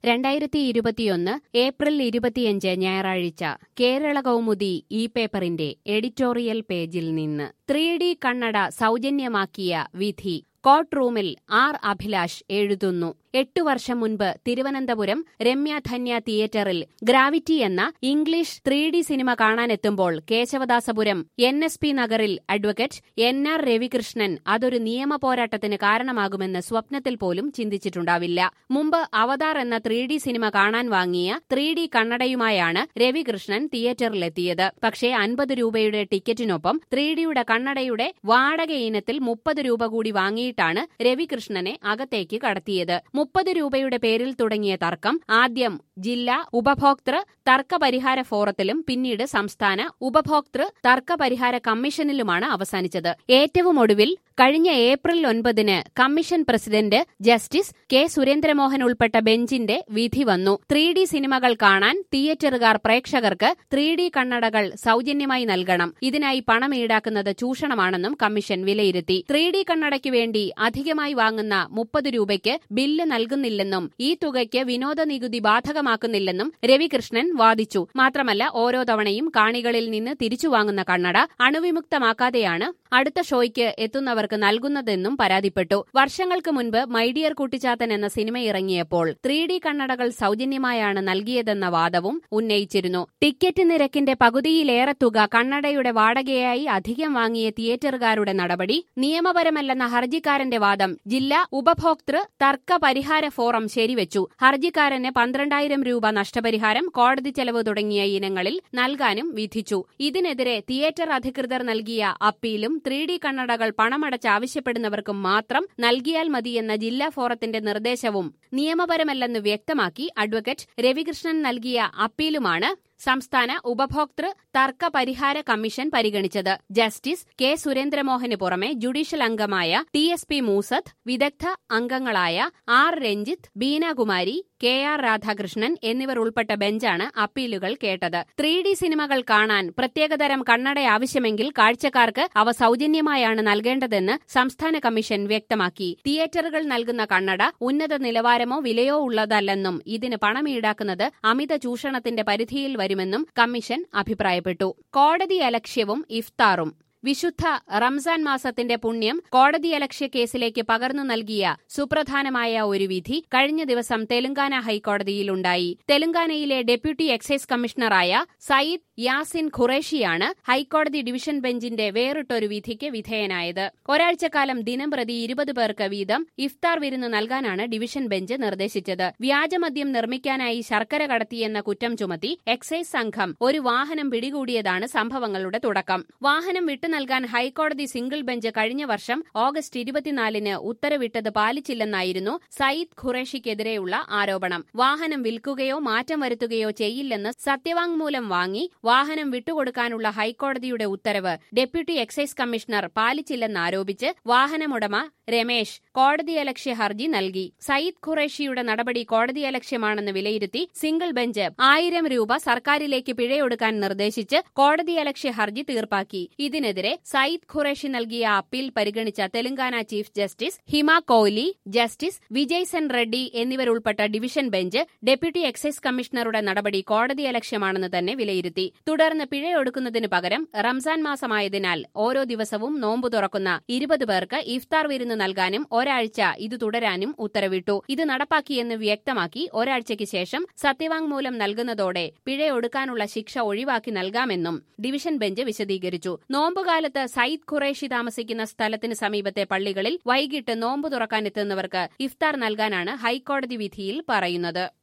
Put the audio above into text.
രണ്ടായിരത്തി ഇരുപത്തിയൊന്ന് ഏപ്രിൽ ഇരുപത്തിയഞ്ച് ഞായറാഴ്ച കേരള കൗമുദി ഈ പേപ്പറിന്റെ എഡിറ്റോറിയൽ പേജിൽ നിന്ന് ത്രീ ഡി കണ്ണട സൗജന്യമാക്കിയ വിധി കോർട്ട് റൂമിൽ ആർ അഭിലാഷ് എഴുതുന്നു എട്ടു വർഷം മുൻപ് തിരുവനന്തപുരം രമ്യ ധന്യ തിയേറ്ററിൽ ഗ്രാവിറ്റി എന്ന ഇംഗ്ലീഷ് ത്രീ ഡി സിനിമ കാണാനെത്തുമ്പോൾ കേശവദാസപുരം എൻ എസ് പി നഗറിൽ അഡ്വക്കേറ്റ് എൻ ആർ രവികൃഷ്ണൻ അതൊരു നിയമ പോരാട്ടത്തിന് കാരണമാകുമെന്ന് സ്വപ്നത്തിൽ പോലും ചിന്തിച്ചിട്ടുണ്ടാവില്ല മുമ്പ് അവതാർ എന്ന ത്രീ ഡി സിനിമ കാണാൻ വാങ്ങിയ ത്രീ ഡി കണ്ണടയുമായാണ് രവികൃഷ്ണൻ തിയേറ്ററിലെത്തിയത് പക്ഷേ അൻപത് രൂപയുടെ ടിക്കറ്റിനൊപ്പം ത്രീ ഡിയുടെ കണ്ണടയുടെ വാടക ഇനത്തിൽ മുപ്പത് രൂപ കൂടി വാങ്ങിയിട്ടാണ് രവികൃഷ്ണനെ അകത്തേക്ക് കടത്തിയത് മുപ്പത് രൂപയുടെ പേരിൽ തുടങ്ങിയ തർക്കം ആദ്യം ജില്ലാ ഉപഭോക്തൃ തർക്ക പരിഹാര ഫോറത്തിലും പിന്നീട് സംസ്ഥാന ഉപഭോക്തൃ തർക്ക പരിഹാര കമ്മീഷനിലുമാണ് അവസാനിച്ചത് ഏറ്റവും ഒടുവിൽ കഴിഞ്ഞ ഏപ്രിൽ ഒൻപതിന് commission president justice K Surendramohan ഉൾപ്പെട്ട ബെഞ്ചിന്റെ വിധി വന്നു ത്രീ ഡി സിനിമകൾ കാണാൻ തിയേറ്ററുകാർ പ്രേക്ഷകർക്ക് ത്രീ ഡി കണ്ണടകൾ സൗജന്യമായി നൽകണം ഇതിനായി പണം ഈടാക്കുന്നത് ചൂഷണമാണെന്നും കമ്മീഷൻ വിലയിരുത്തി ത്രീ ഡി കണ്ണടയ്ക്ക് വേണ്ടി അധികമായി വാങ്ങുന്ന മുപ്പത് രൂപയ്ക്ക് ബില്ല് നൽകുന്നില്ലെന്നും ഈ തുകയ്ക്ക് വിനോദ നികുതി ബാധകമാക്കുന്നില്ലെന്നും രവികൃഷ്ണൻ വാദിച്ചു മാത്രമല്ല ഓരോ തവണയും കാണികളിൽ നിന്ന് തിരിച്ചു വാങ്ങുന്ന കണ്ണട അണുവിമുക്തമാക്കാതെയാണ് അടുത്ത ഷോയ്ക്ക് എത്തുന്നവർക്ക് നൽകുന്നതെന്നും പരാതിപ്പെട്ടു വർഷങ്ങൾക്ക് മുൻപ് മൈഡിയർ കുട്ടിച്ചാത്തൻ എന്ന സിനിമ ഇറങ്ങിയപ്പോൾ ത്രീ ഡി കണ്ണടകൾ സൗജന്യമായാണ് നൽകിയതെന്ന വാദവും ഉന്നയിച്ചിരുന്നു ടിക്കറ്റ് നിരക്കിന്റെ പകുതിയിലേറെ തുക കണ്ണടയുടെ വാടകയായി അധികം വാങ്ങിയ തിയേറ്ററുകാരുടെ നടപടി നിയമപരമല്ലെന്ന ഹർജിക്കാരന്റെ വാദം ജില്ലാ ഉപഭോക്തൃ തർക്ക പരിഹാര ഫോറം ശരിവെച്ചു ഹർജിക്കാരന് പന്ത്രണ്ടായിരം രൂപ നഷ്ടപരിഹാരം കോടതി ചെലവ് തുടങ്ങിയ ഇനങ്ങളിൽ നൽകാനും വിധിച്ചു ഇതിനെതിരെ തിയേറ്റർ അധികൃതർ നൽകിയ അപ്പീലും ത്രീ ഡി കണ്ണടകൾ പണമടച്ച് ആവശ്യപ്പെടുന്നവർക്കും മാത്രം നൽകിയാൽ മതിയെന്ന ജില്ലാ ഫോറത്തിന്റെ നിർദ്ദേശവും നിയമപരമല്ലെന്ന് വ്യക്തമാക്കി അഡ്വക്കേറ്റ് രവികൃഷ്ണൻ നൽകിയ അപ്പീലുമാണ് സംസ്ഥാന ഉപഭോക്തൃ തർക്ക പരിഹാര കമ്മീഷൻ പരിഗണിച്ചത് ജസ്റ്റിസ് കെ സുരേന്ദ്രമോഹന് പുറമെ ജുഡീഷ്യൽ അംഗമായ ടി എസ് പി മൂസത്ത് വിദഗ്ധ അംഗങ്ങളായ R Ranjith Beenakumari K R Radhakrishnan എന്നിവർ ഉൾപ്പെട്ട ബെഞ്ചാണ് അപ്പീലുകൾ കേട്ടത് ത്രീ ഡി സിനിമകൾ കാണാൻ പ്രത്യേകതരം കണ്ണട ആവശ്യമെങ്കിൽ കാഴ്ചക്കാർക്ക് അവ സൗജന്യമായാണ് നൽകേണ്ടതെന്ന് സംസ്ഥാന കമ്മീഷൻ വ്യക്തമാക്കി തിയേറ്ററുകൾ നൽകുന്ന കണ്ണട ഉന്നത നിലവാരമോ വിലയോ ഉള്ളതല്ലെന്നും ഇതിന് പണം ഈടാക്കുന്നത് അമിത ചൂഷണത്തിന്റെ പരിധിയിൽ വരുമെന്നും കമ്മീഷൻ അഭിപ്രായപ്പെട്ടു കോടതി അലക്ഷ്യവും ഇഫ്താറും വിശുദ്ധ റംസാൻ മാസത്തിന്റെ പുണ്യം കോടതിയലക്ഷ്യ കേസിലേക്ക് പകർന്നു നൽകിയ സുപ്രധാനമായ ഒരു വിധി കഴിഞ്ഞ ദിവസം തെലങ്കാന ഹൈക്കോടതിയിലുണ്ടായി തെലങ്കാനയിലെ ഡെപ്യൂട്ടി എക്സൈസ് കമ്മീഷണറായ സയ്യിദ് യാസിൻ ഖുറേഷിയാണ് ഹൈക്കോടതി ഡിവിഷൻ ബെഞ്ചിന്റെ വേറിട്ടൊരു വിധിക്ക് വിധേയനായത് ഒരാഴ്ചക്കാലം ദിനംപ്രതി ഇരുപത് പേർക്ക് വീതം ഇഫ്താർ വിരുന്ന് നൽകാനാണ് ഡിവിഷൻ ബെഞ്ച് നിർദ്ദേശിച്ചത് വ്യാജമദ്യം നിർമ്മിക്കാനായി ശർക്കര കടത്തിയെന്ന കുറ്റം ചുമത്തി എക്സൈസ് സംഘം ഒരു വാഹനം പിടികൂടിയതാണ് സംഭവങ്ങളുടെ തുടക്കം വാഹനം വിട്ടു നൽകാൻ ഹൈക്കോടതി സിംഗിൾ ബെഞ്ച് കഴിഞ്ഞ വർഷം ഓഗസ്റ്റ് ഇരുപത്തിനാലിന് ഉത്തരവിട്ടത് പാലിച്ചില്ലെന്നായിരുന്നു സയ്യിദ് ഖുറേഷിക്കെതിരെയുള്ള ആരോപണം വാഹനം വിൽക്കുകയോ മാറ്റം വരുത്തുകയോ ചെയ്യില്ലെന്ന് സത്യവാങ്മൂലം വാങ്ങി വാഹനം വിട്ടുകൊടുക്കാനുള്ള ഹൈക്കോടതിയുടെ ഉത്തരവ് ഡെപ്യൂട്ടി എക്സൈസ് കമ്മീഷണർ പാലിച്ചില്ലെന്നാരോപിച്ച് വാഹനമുടമ രമേശ് കോടതിയലക്ഷ്യ ഹർജി നൽകി സയ്യിദ് ഖുറേഷിയുടെ നടപടി കോടതിയലക്ഷ്യമാണെന്ന് വിലയിരുത്തി സിംഗിൾ ബെഞ്ച് ആയിരം രൂപ സർക്കാരിലേക്ക് പിഴയൊടുക്കാൻ നിർദ്ദേശിച്ച് കോടതിയലക്ഷ്യ ഹർജി തീർപ്പാക്കി ഇതിനെതിരെ സയ്യിദ് ഖുറേഷി നൽകിയ അപ്പീൽ പരിഗണിച്ച Telangana chief justice Hima Kohli justice Vijay Sen Reddy എന്നിവരുൾപ്പെട്ട ഡിവിഷൻ ബെഞ്ച് ഡെപ്യൂട്ടി എക്സൈസ് കമ്മീഷണറുടെ നടപടി കോടതിയലക്ഷ്യമാണെന്ന് തന്നെ വിലയിരുത്തി തുടർന്ന് പിഴയൊടുക്കുന്നതിന് പകരം റംസാൻ മാസമായതിനാൽ ഓരോ ദിവസവും നോമ്പു തുറക്കുന്ന ഇരുപത് പേർക്ക് ഇഫ്താർ വിരുന്ന് നൽകാനും ഒരാഴ്ച ഇത് തുടരാനും ഉത്തരവിട്ടു ഇത് നടപ്പാക്കിയെന്ന് വ്യക്തമാക്കി ഒരാഴ്ചയ്ക്ക് ശേഷം സത്യവാങ്മൂലം നൽകുന്നതോടെ പിഴയൊടുക്കാനുള്ള ശിക്ഷ ഒഴിവാക്കി നൽകാമെന്നും ഡിവിഷൻ ബെഞ്ച് വിശദീകരിച്ചു നോമ്പുകാലത്ത് സയ്യിദ് ഖുറേഷി താമസിക്കുന്ന സ്ഥലത്തിന് സമീപത്തെ പള്ളികളിൽ വൈകിട്ട് നോമ്പു തുറക്കാനെത്തുന്നവർക്ക് ഇഫ്താർ നൽകാനാണ് ഹൈക്കോടതി വിധിയിൽ പറയുന്നത്